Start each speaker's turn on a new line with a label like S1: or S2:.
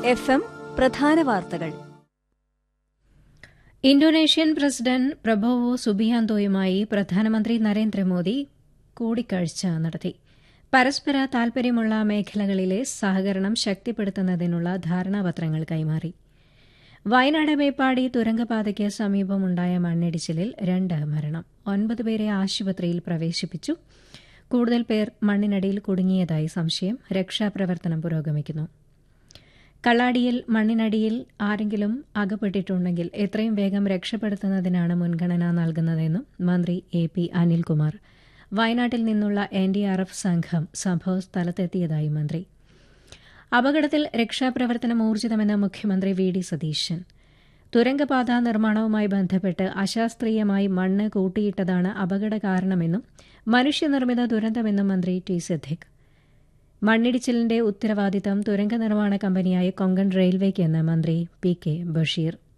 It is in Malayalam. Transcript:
S1: എഫ് എം പ്രധാന വാർത്തകൾ
S2: ഇന്തോനേഷ്യൻ പ്രസിഡന്റ് പ്രബോവോ സുബിയാന്തോയുമായി പ്രധാനമന്ത്രി നരേന്ദ്രമോദി കൂടിക്കാഴ്ച നടത്തി പരസ്പര താൽപര്യമുള്ള മേഖലകളിലെ സഹകരണം ശക്തിപ്പെടുത്തുന്നതിനുള്ള ധാരണാപത്രങ്ങൾ കൈമാറി വയനാട് മേപ്പാടി തുരങ്കപാതയ്ക്ക് സമീപമുണ്ടായ മണ്ണിടിച്ചിലിൽ രണ്ട് മരണം ഒൻപത് പേരെ ആശുപത്രിയിൽ പ്രവേശിപ്പിച്ചു കൂടുതൽ പേർ മണ്ണിനടിയിൽ കുടുങ്ങിയതായി സംശയം രക്ഷാപ്രവർത്തനം പുരോഗമിക്കുന്നു കള്ളാടിയിൽ മണ്ണിനടിയിൽ ആരെങ്കിലും അകപ്പെട്ടിട്ടുണ്ടെങ്കിൽ എത്രയും വേഗം രക്ഷപ്പെടുത്തുന്നതിനാണ് മുൻഗണന നൽകുന്നതെന്നും മന്ത്രി എ പി അനിൽകുമാർ വയനാട്ടിൽ നിന്നുള്ള എൻ ഡി ആർ എഫ് സംഘം സംഭവ സ്ഥലത്തെത്തിയതായി മന്ത്രി അപകടത്തിൽ രക്ഷാപ്രവർത്തനം ഊർജിതമെന്ന് മുഖ്യമന്ത്രി വി ഡി സതീശൻ തുരങ്കപാത നിർമ്മാണവുമായി ബന്ധപ്പെട്ട് അശാസ്ത്രീയമായി മണ്ണ് കൂട്ടിയിട്ടതാണ് അപകട കാരണമെന്നും മനുഷ്യനിർമ്മിത ദുരന്തമെന്നും മന്ത്രി ടി സിദ്ദിഖ് മണ്ണിടിച്ചിലിന്റെ ഉത്തരവാദിത്തം തുരങ്ക നിർമ്മാണ കമ്പനിയായ കൊങ്കൺ റെയിൽവേക്കെന്ന് മന്ത്രി പി കെ ബഷീർ